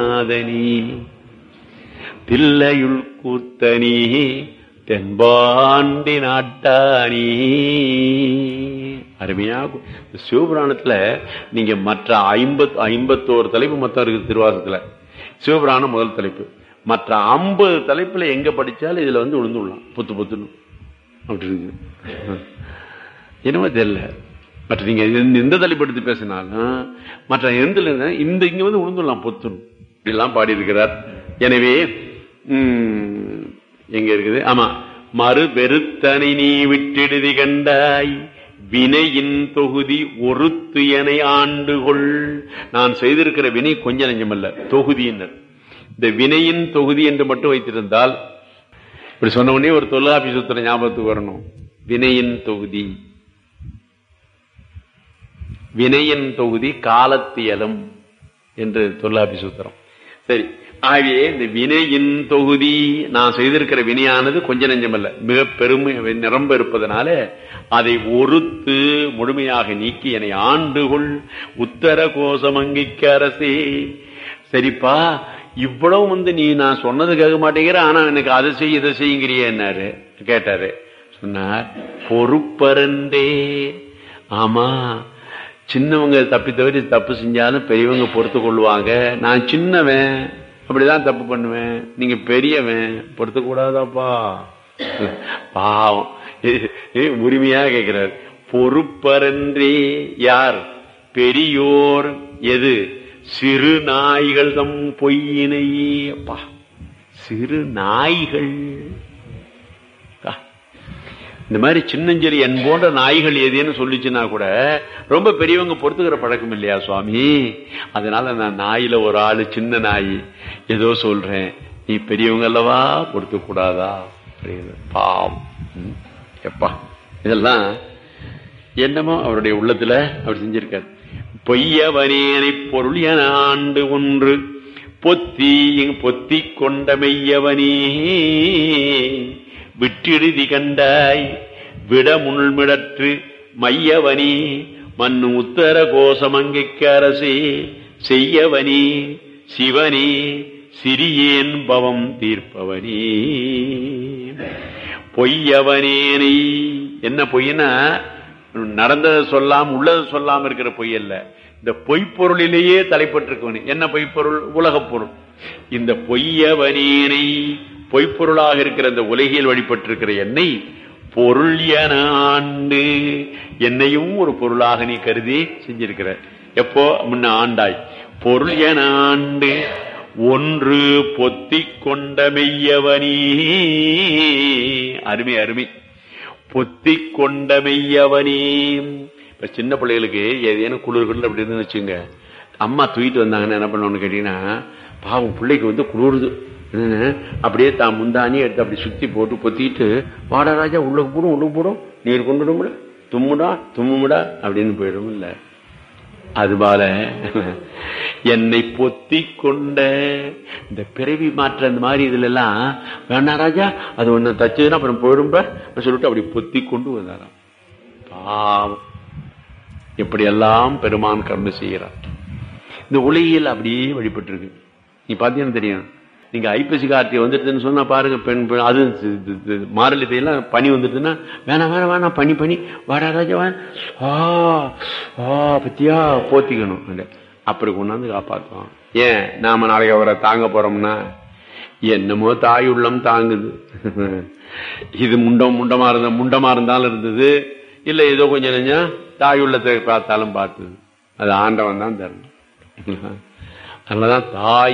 நாதனி தில்லையுள் கூத்தனி தென்பாண்டி நாட்டானி அருமையா கு- சிவபுராணத்துல நீங்க மற்ற ஐம்பத் ஐம்பத்தோரு தலைப்பு மொத்தம் இருக்கு திருவாசத்துல சிவபுராணம் முதல் தலைப்பு மற்ற ஐம்பது தலைப்புல எங்க படிச்சாலும் இதுல வந்து விழுந்து விடலாம் புத்து புத்துன்னு அப்படி இருக்கு என்னமோ தெரியல மற்ற நீங்க எந்த- எந்த தலைப்பு எடுத்து பேசினாலும் மற்ற எந்த இந்த இங்க வந்து உளுந்துடலாம் பொத்துணும் இப்படிலாம் பாடியிருக்கிறார் எனவே உம், எங்க இருக்குது ஆமா மறு வெறுத்தனை நீ விட்டிடுதி கண்டாய் வினையின் தொகுதி ஒருத்து என ஆண்டுகொள் நான் செய்திருக்கிற வினை கொஞ்ச நெஞ்சமல்ல தொகுதியினர் இந்த வினையின் தொகுதி என்று மட்டும் வைத்திருந்தால் இப்படி சொன்ன உடனே ஒரு தொல்லாபி சூத்திர ஞாபகத்துக்கு வரணும் வினையின் தொகுதி வினையின் தொகுதி காலத்தியலும் என்று தொல்லாபி சூத்திரம் சரி ஆகவே இந்த வினையின் தொகுதி நான் செய்திருக்கிற வினையானது கொஞ்ச நெஞ்சமல்ல மிக பெருமை நிரம்ப இருப்பதனால அதை ஒருத்து முழுமையாக நீக்கி என்னை ஆண்டுகொள் உத்தர கோசமங்கிக்கு அரசே சரிப்பா இவ்வளவு வந்து நீ நான் சொன்னது கேட்க மாட்டேங்கிற ஆனா எனக்கு அதை செய் இதை செய்யுங்கிறியே என்னாரு கேட்டாரு சொன்னார் பொறுப்பருந்தே ஆமா சின்னவங்க தப்பி தவிர தப்பு செஞ்சாலும் பெரியவங்க பொறுத்து கொள்வாங்க நான் சின்னவன் அப்படிதான் தப்பு பண்ணுவேன் நீங்க பெரியவன் பொறுத்து கூடாதாப்பா பாவம் ஏ- ஏ, உரிமையா கேட்கிறார் பொறுப்பரன்றே யார் பெரியோர் எது சிறு நாய்கள் தம் பொய்யினையே அப்பா சிறு நாய்கள் ஆ. இந்த மாதிரி சின்னஞ்செறி என் போன்ற நாய்கள் எதுன்னு சொல்லிச்சுன்னா கூட ரொம்ப பெரியவங்க பொறுத்துக்கிற பழக்கம் இல்லையா சுவாமி அதனால நான் நாயில ஒரு ஆளு சின்ன நாய் ஏதோ சொல்றேன் நீ பெரியவங்க அல்லவா பொறுத்து கூடாதா அப்படின்னு பாவம் ம். எப்பா இதெல்லாம் என்னமோ அவருடைய உள்ளத்துல அவர் செஞ்சிருக்கார் பொய்யவனேனை பொருள் என ஆண்டு ஒன்று பொத்தி பொத்தி கொண்ட மெய்யவனே விட்டிடுதி கண்டாய் விட முள்மிடற்று மையவனே மண்ணு உத்தர கோசமங்கைக்கு அரசே செய்யவனே சிவனே சிறியேன் பவம் தீர்ப்பவனே பொய்யவனேனை என்ன பொய்னா நடந்ததை சொல்லாம உள்ளதை சொல்லாம இருக்கிற பொய் அல்ல இந்த பொய்ப்பொருளிலேயே தலைப்பட்டிருக்கவனே என்ன பொய்ப்பொருள் உலகப் பொருள் இந்த பொய்யவனேனை பொய்ப்பொருளாக இருக்கிற இந்த உலகில் வழிபட்டிருக்கிற என்னை பொருள் என ஆண்டு என்னையும் ஒரு பொருளாக நீ கருதி செஞ்சிருக்கிற எப்போ முன்ன ஆண்டாய் பொருள் என ஆண்டு ஒன்று பொத்திக் கொண்ட மெய்யவனே அருமை அருமை பொத்திக் கொண்ட மெய்யவனே இப்ப சின்ன பிள்ளைகளுக்கு ஏதேனும் குளிர்கள் அப்படி இருந்து வச்சுங்க அம்மா தூக்கிட்டு வந்தாங்கன்னு என்ன பண்ணணும்னு கேட்டீங்கன்னா பாவம் பிள்ளைக்கு வந்து குளிருது என்னன்னு, அப்படியே தான் முந்தானி எடுத்து அப்படி சுத்தி போட்டு பொத்திட்டு வாடா ராஜா உள்ளுக்கு போடும் உள்ளுக்கு போடும் நீர் கொண்டு விடுமுடா தும்முடா தும்முடா அப்படின்னு போயிடும் இல்ல அதுபோல என்னை பொத்தி கொண்ட இந்த பிறவி மாற்ற அந்த மாதிரி இதுல எல்லாம் வேணா ராஜா அது ஒண்ணு தச்சதுன்னா அப்புறம் போயிடும் பா அப்படின்னு சொல்லிட்டு அப்படி பொத்தி கொண்டு வந்தாராம் பாவம் எப்படியெல்லாம் பெருமான் கர்ம செய்கிறார் இந்த உலகியல் அப்படியே வழிபட்டு இருக்கு நீ பாத்தீங்கன்னா தெரியும் நீங்க ஐப்பசி கார்த்திகை வந்துடுதுன்னு சொன்னா பாருங்க பெண் பெண் அது இது- இது- இது மாரளி தேயெல்லாம் பனி வந்துடுதுன்னா வேணாம் வேணாம் வேணாம் பனி பனி வாடா ராஜா வா ஆ ஆ பத்தியா போத்திக்கணும் அது. அப்படி கொண்டாந்து காப்பாத்துவோம் ஏன் நாம நாளைக்கு அவரை தாங்க போறோம்னா என்னமோ தாய் உள்ளம் தாங்குது இது முண்டம் முண்டமா இருந்த முண்டமா இருந்தாலும் இருந்தது இல்ல ஏதோ கொஞ்சம் நெஞ்சம் தாய் உள்ளத்தை பார்த்தாலும் பார்த்தது அது ஆண்டவன் தான் தரணும் அதனாலதான் தாய்